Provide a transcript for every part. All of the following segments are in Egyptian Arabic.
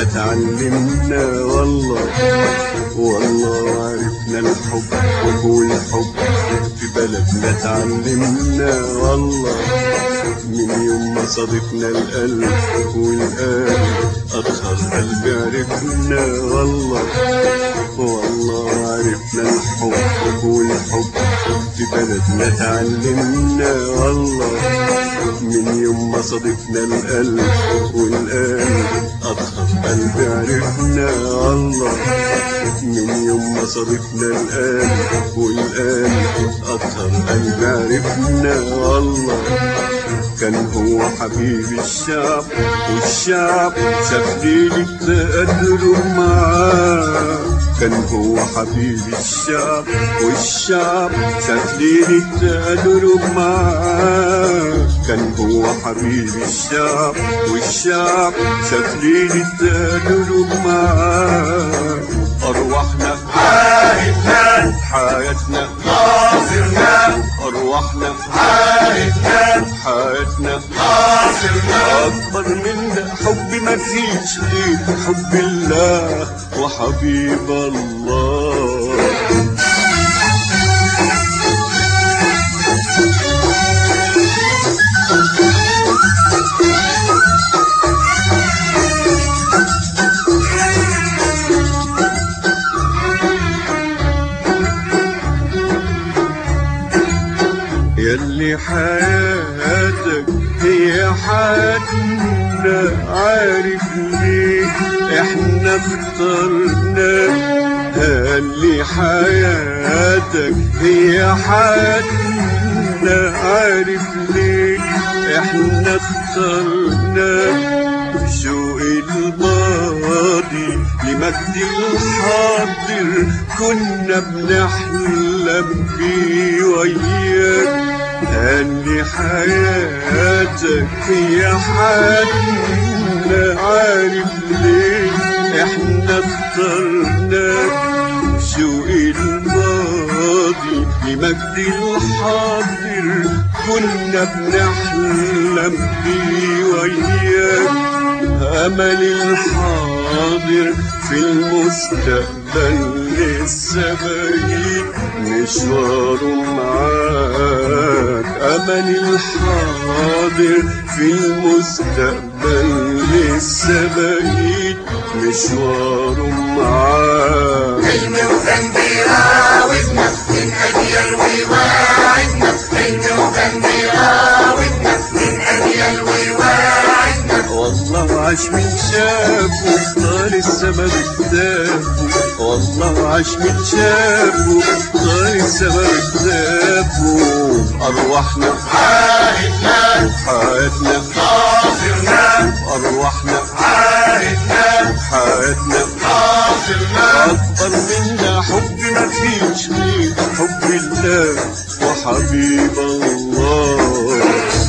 اتعلمنا والله والله عرفنا الحب والحب في بلدنا اتعلمنا والله من يوم ما صادفنا القلب والقلب أطهر قلب عرفنا والله والله عرفنا الحب والحب في بلدنا اتعلمنا والله من يوم ما صادفنا القلب والقلب أطهر قلب عرفنا والله من يوم ما صادفنا القلب والقلب أطهر قلب عرفنا والله كان هو حبيب الشعب والشعب شاف ليلة تقدره معاه كان هو حبيب الشعب والشعب شاف ليلة تقدره معاه كان هو حبيب الشعب والشعب شاف ليلة تقدره معاه أرواحنا عارفنا حياتنا ناصرنا أرواحنا عارفنا حياتنا ناصرنا أكبر من ده حب ما فيش غير حب الله وحبيب الله يلي حياتك هي حياتنا عارف ليه احنا اخترنا اللي حياتك هي حياتنا عارف ليه احنا اخترنا شوق الماضي لمجد الحاضر كنا بنحلم بيه وياك اللي حياتك هي حياتنا عارف ليه احنا اخترناك شوق الماضي لمجد الحاضر كنا بنحلم بيه وياك أمل الحاضر في المستقبل لسه بعيد مشواره معاك أمل الحاضر في المستقبل لسه بعيد مشواره معاك حلم وكان بيراودنا من أجيال ويواعدنا حلم وكان بيراودنا من أجيال ويواعدنا والله عاش من شافه طال السما بكتافه والله عاش من شافه طال السما بكتافه أرواحنا عارفنا حياتنا ناصرنا أرواحنا عارفنا حياتنا ناصرنا أكبر منا حب ما فيش غير حب الله وحبيب الله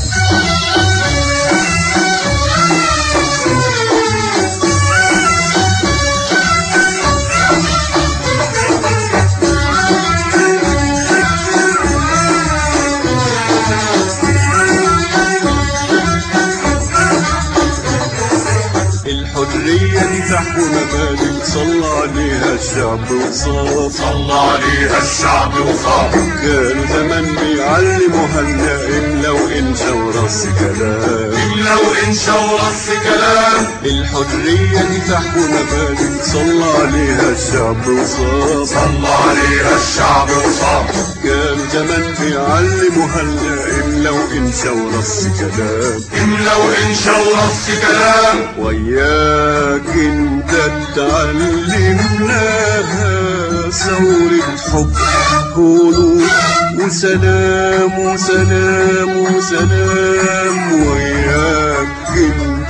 الحرية دي تحت مبادئ صلى عليها الشعب وصاب صلى عليها الشعب وصاب كانوا زمان بيعلموها النائم لو انشا ورص كلام لو انشا ورص كلام الحرية دي تحت مبادئ صلى عليها الشعب وصاب صلى عليها الشعب وصاب كانوا زمان بيعلموها النائم لو انشا ورص كلام لو انشا ورص كلام وياك انت تعلمناها ثورة حب هدوء وسلام وسلام وسلام وياك انت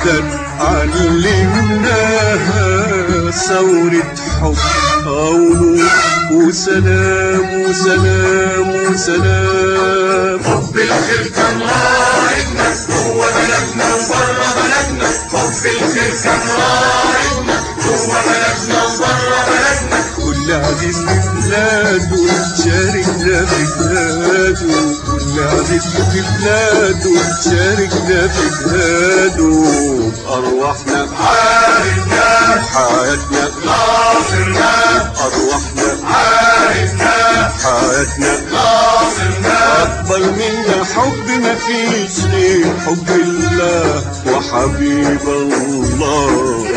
تعلمناها ثورة حب هدوء وسلام وسلام وسلام حب الخير كان راعدنا جوه بلدنا وبره بلدنا حب الخير كان راعدنا جوه بلدنا وبره بلدنا كل عزيز في بلاده شاركنا في بلاده كل عزيز في بلاده شاركنا في بلاده أرواحنا عارفنا حياتنا ناصرنا أرواحنا عارفنا حياتنا ناصرنا أكبر منا حب ما فيش غير حب الله وحبيب الله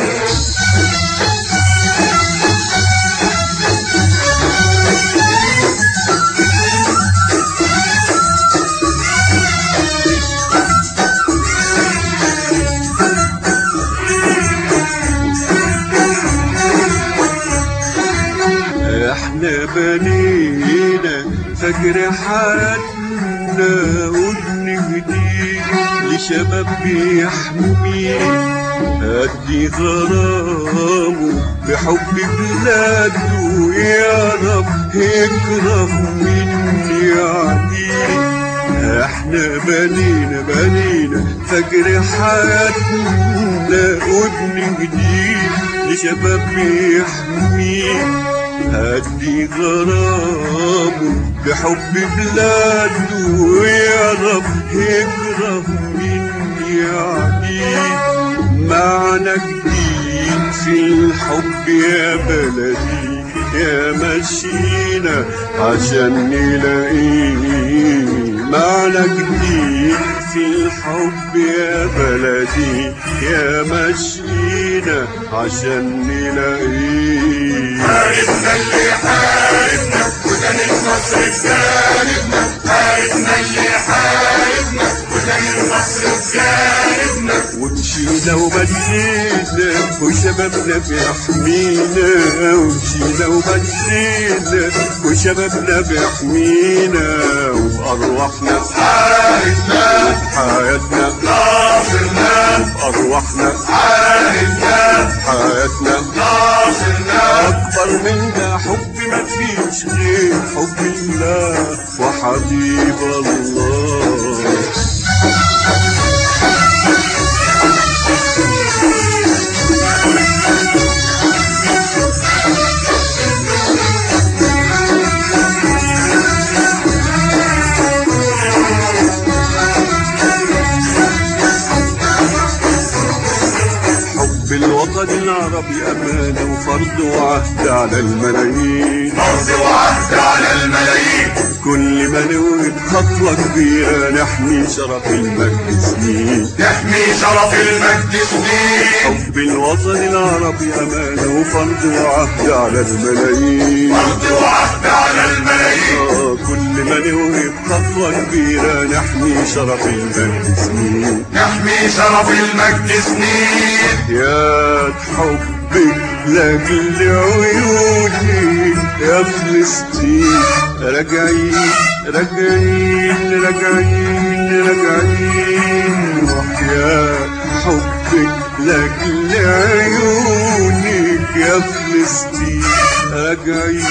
احنا بنينا فجر حياتنا وبنهديه لشباب بيحميه أدي غرامه بحب بلاده يا رب يكره مني عديه احنا بنينا بنينا فجر حياتنا وبنهديه لشباب بيحميه هدي غرامه بحب بلاده يا رب يكره مني عديد معنى جديد في الحب يا بلدي يا مشينا عشان نلاقيه معنى جديد في الحب يا بلدي يا مشينا عشان نلاقيه حاربنا اللي حاربنا وكان النصر بجانبنا حاربنا اللي حاربنا وكان النصر بجانبنا ومشينا ومشينا وشبابنا بيحمينا ومشينا ومشينا وشبابنا بيحمينا وبأرواحنا عارفنا حياتنا ناصرنا بأرواحنا عارفنا حياتنا ناصرنا أكبر منا حب ما فيش غير حب الله وحبيب الله حب الوطن العربي أمانة وفرض وعهد على الملايين فرض وعهد على الملايين كل ما نوجد خطوة كبيرة نحمي شرف المجد سنين نحمي شرف المجد سنين حب الوطن العربي أمانة وفرض وعهد على الملايين فرض وعهد على الملايين آه، كل ما نوجد خطوة كبيرة نحمي شرف المجد سنين نحمي شرف المجد سنين يا حبك لاجل عيوني يا فلسطين راجعين راجعين راجعين راجعين وحياة حبك لاجل عيونك يا فلسطين راجعين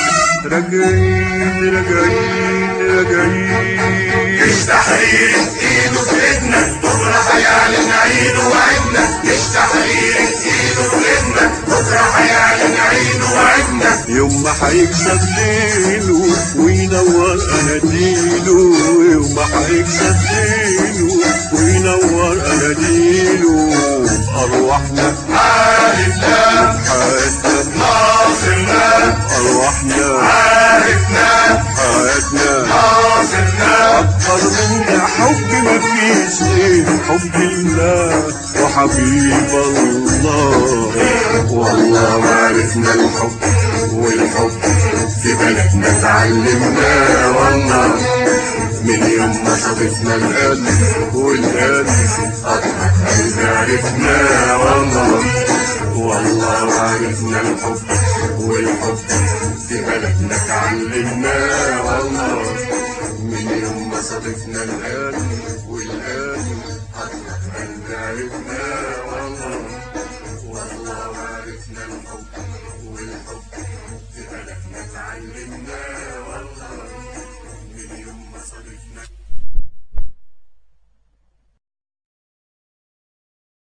راجعين راجعين راجعين مش تحرير ايده في ايدنا بكره هيعلن عيده وعدنا مش تحرير ايده في ايدنا بكره هيعلن عيده وعدنا يوم ما هيكسب ليله وينور اناديله يوم ما هيكسب ليله وينور اناديله ارواحنا عارفنا حياتنا ناصرنا ارواحنا عارفنا حياتنا ناصرنا اكبر منا حب ما فيش غير حب الله وحبيب الله والله ما عرفنا الحب والحب في بلدنا اتعلمناه والله من يوم ما صادفنا القلب والقلب